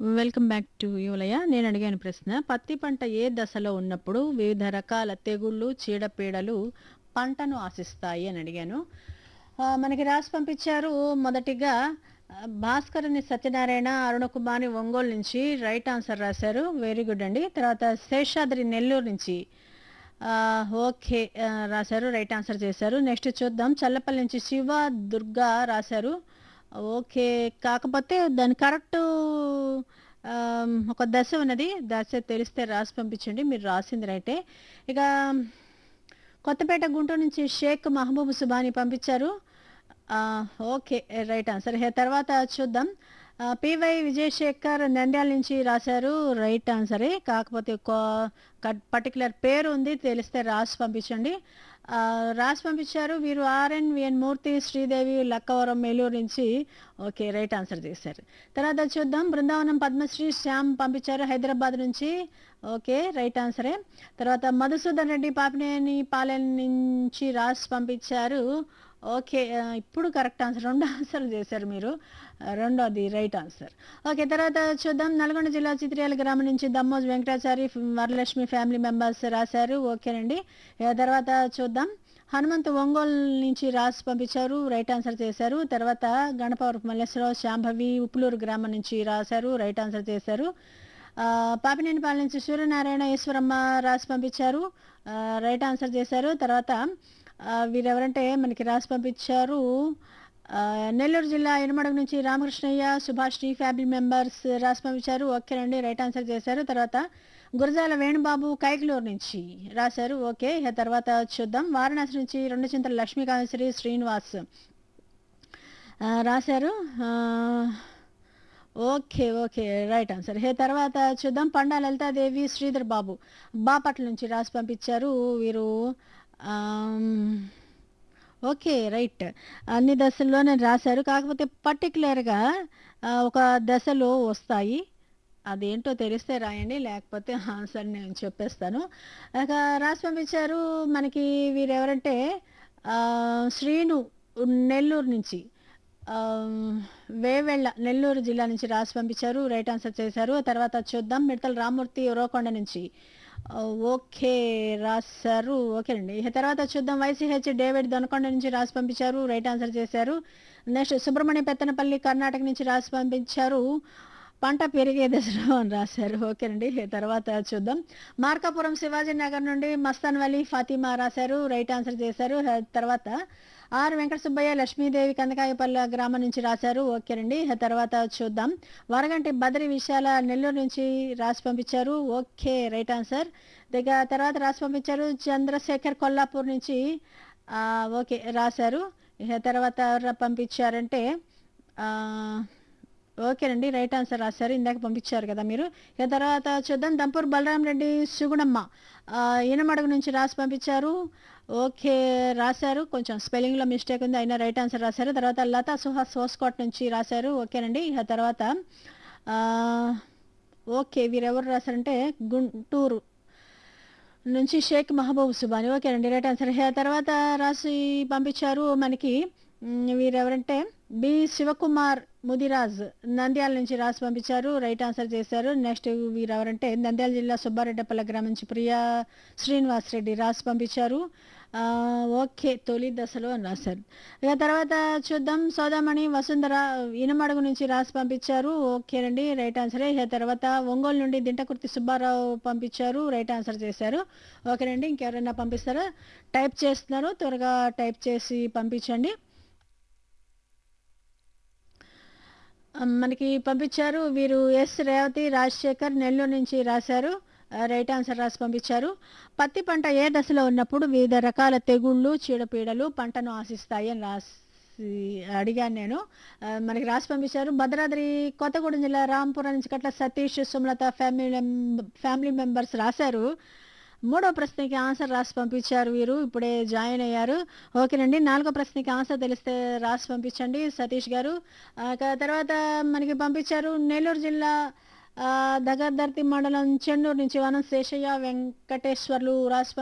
welcome back to యువలయ నేను అడిగాను ప్రశ్న పత్తి పంట ఏ దశలో ఉన్నప్పుడు వివిధ రకాల తెగుళ్ళు చీడపీడలు పంటను ఆశిస్తాయి అని అడిగాను ఆ, మనకి రాసి పంపించారు మొదటిగా ఆ, భాస్కరుని సత్యనారాయణ అరుణకుమారి ఒంగోలు నుంచి రైట్ ఆన్సర్ రాశారు వెరీ గుడ్ అండి తర్వాత శేషాద్రి నెల్లూరు నుంచి ఆ, ఓకే ఆ, రాశారు రైట్ ఆన్సర్ చేశారు నెక్స్ట్ చూద్దాం చల్లపల్లి నుంచి శివ దుర్గా రాశారు ఓకే కాకపోతే దాని కరెక్ట్ ఒక దశ ఉన్నది దశ తెలిస్తే రాసి పంపించండి మీరు రాసింది రైటే ఇక కొత్తపేట గుంటూరు నుంచి షేక్ మహబూబ్ సుబాని పంపించారు ఆ, ఓకే రైట్ ఆన్సర్ హే తర్వాత చూద్దాం ఆ, పివై విజయశేఖర్ నంద్యాల నుంచి రాశారు రైట్ ఆన్సరే కాకపోతే పర్టికులర్ పేరు ఉంది తెలిస్తే రాసి పంపించండి ఆ, రాసి పంపించారు వీరు ఆర్ఎన్ విఎన్ మూర్తి శ్రీదేవి లక్కవరం మేలూరు నుంచి ఓకే రైట్ ఆన్సర్ చేశారు తర్వాత చూద్దాం బృందావనం పద్మశ్రీ శ్యామ్ పంపించారు హైదరాబాద్ నుంచి ఓకే రైట్ ఆన్సరే తర్వాత మధుసూదన్ రెడ్డి పాపినేని పాలెం నుంచి రాసి పంపించారు ఓకే ఆ, ఇప్పుడు కరెక్ట్ ఆన్సర్ రెండు ఆన్సర్లు చేశారు మీరు ఆ, రెండోది రైట్ ఆన్సర్ ఓకే తర్వాత చూద్దాం నల్గొండ జిల్లా చిత్రియాల గ్రామం నుంచి దమ్మోజ్ వెంకటాచారి వరలక్ష్మి ఫ్యామిలీ మెంబర్స్ రాశారు ఓకేనండి ఆ తర్వాత చూద్దాం హనుమంతు ఒంగోలు నుంచి రాసి పంపించారు రైట్ ఆన్సర్ చేశారు తర్వాత గణపవరపు మల్లేశ్వరరావు శాంభవి ఉప్పులూరు గ్రామం నుంచి రాశారు రైట్ ఆన్సర్ చేశారు ఆ, పాపినేనిపాలెం నుంచి సూర్యనారాయణ ఈశ్వరమ్మ రాసి పంపించారు ఆ, రైట్ ఆన్సర్ చేశారు తర్వాత ఆ, వీరెవరంటే మనకి రాసి పంపించారు ఆ, నెల్లూరు జిల్లా ఎనమడుగు నుంచి Ramakrishnaiah Subhash T family members రాసి పంపించారు ఓకేనండి రైట్ ఆన్సర్ చేశారు తర్వాత గురజాల వేణుబాబు కైకలూరు నుంచి రాశారు ఓకే ఇక తర్వాత చూద్దాం వారణాసి నుంచి రెండు చింతల లక్ష్మీకాంతశ్రీ శ్రీనివాస్ ఆ, రాశారు ఆ, okay okay right answer hey తర్వాత చూద్దాం పండా లలితాదేవి శ్రీధర్ బాబు బాపట్ల నుంచి రాసి పంపించారు వీరు ఆమ్, ఓకే రైట్ అన్ని దశల్లోనే రాశారు కాకపోతే పర్టికులర్గా ఒక దశలో వస్తాయి అదేంటో తెలిస్తే రాయండి లేకపోతే ఆన్సర్ నేను చెప్పేస్తాను ఇక రాసి పంపించారు మనకి వీరెవరంటే ఆ, శ్రీను నెల్లూరు నుంచి ఆ, వేవెళ్ళ నెల్లూరు జిల్లా నుంచి రాసి పంపించారు రైట్ ఆన్సర్ చేశారు తర్వాత చూద్దాం మిడతల రామూర్తి ఉరవకొండ నుంచి ఆ, ఓకే రాశారు ఓకేనండి ఇక తర్వాత చూద్దాం వైసీహెచ్ డేవిడ్ దొనకొండ నుంచి రాసి పంపించారు రైట్ ఆన్సర్ చేశారు నెక్స్ట్ సుబ్రహ్మణ్య పెత్తనపల్లి కర్ణాటక నుంచి రాసి పంపించారు పంట పెరిగే దశలో అని రాశారు ఓకేనండి ఇక తర్వాత చూద్దాం మార్కాపురం శివాజీ నగర్ నుండి మస్తాన్ వలీ ఫాతిమా రాశారు రైట్ ఆన్సర్ చేశారు ఇక తర్వాత ఆర్ వెంకట సుబ్బయ్య లక్ష్మీదేవి కందకాయపల్లి గ్రామం నుంచి రాశారు ఓకేనండి ఇక తర్వాత చూద్దాం వరగంటి బద్రి విశాల నెల్లూరు నుంచి రాసి పంపించారు ఓకే రైట్ ఆన్సర్ ఇక తర్వాత రాసి పంపించారు చంద్రశేఖర్ కొల్లాపూర్ నుంచి ఆ, ఓకే రాశారు ఇక తర్వాత ఎవరు పంపించారంటే ఆ, ఓకేనండి రైట్ ఆన్సర్ రాశారు ఇందాక పంపించారు కదా మీరు ఇక తర్వాత చూద్దాం దంపూర్ బలరాం రెడ్డి సుగుణమ్మ ఆ, ఈనమడుగు నుంచి రాసి పంపించారు ఓకే రాశారు కొంచెం స్పెల్లింగ్లో మిస్టేక్ ఉంది అయినా రైట్ ఆన్సర్ రాశారు తర్వాత లతా సుహాస్ హోస్కోట్ నుంచి రాశారు ఓకేనండి ఇక తర్వాత ఆ, ఓకే వీరెవరు రాశారంటే గుంటూరు నుంచి షేక్ మహబూబ్ సుబాని ఓకేనండి రైట్ ఆన్సర్ ఇక తర్వాత రాసి పంపించారు మనకి మ్, వీరెవరంటే బి శివకుమార్ ముదిరాజ్ నంద్యాల నుంచి రాసి పంపించారు రైట్ ఆన్సర్ చేశారు నెక్స్ట్ వీరెవరంటే నంద్యాల జిల్లా సుబ్బారెడ్డపల్లి గ్రామం నుంచి ప్రియా శ్రీనివాస్ రెడ్డి రాసి పంపించారు ఆ, ఓకే తొలి దశలో అని రాశారు ఇక తర్వాత చూద్దాం సోదామణి వసుంధర ఇనమడుగు నుంచి రాసి పంపించారు ఓకేనండి రైట్ ఆన్సరే ఇక తర్వాత ఒంగోలు నుండి దింటకుర్తి సుబ్బారావు పంపించారు రైట్ ఆన్సర్ చేశారు ఓకేనండి ఇంకెవరైనా పంపిస్తారా టైప్ చేస్తున్నారు త్వరగా టైప్ చేసి పంపించండి ఆ, మనకి పంపించారు వీరు ఎస్ రేవతి రాజశేఖర్ నెల్లూరు నుంచి రాశారు ఆ, రైట్ ఆన్సర్ రాసి పంపించారు పత్తి పంట ఏ దశలో ఉన్నప్పుడు వివిధ రకాల తెగుళ్ళు చీడపీడలు పంటను ఆశిస్తాయి అని రాసి అడిగాను నేను ఆ, మనకి రాసి పంపించారు భద్రాద్రి కొత్తగూడెం జిల్లా రాంపురం నుంచి Katla Satish Sumalatha family family members రాశారు మూడో ప్రశ్నకి ఆన్సర్ రాసి పంపించారు వీరు ఇప్పుడే జాయిన్ అయ్యారు ఓకేనండి నాలుగో ప్రశ్నకి ఆన్సర్ తెలిస్తే రాసి పంపించండి సతీష్ గారు ఆ, క- తర్వాత మనకి పంపించారు నెల్లూరు జిల్లా ఆ, దగదర్తి మండలం చెన్నూరు నుంచి వనం శేషయ్య వెంకటేశ్వర్లు రాసి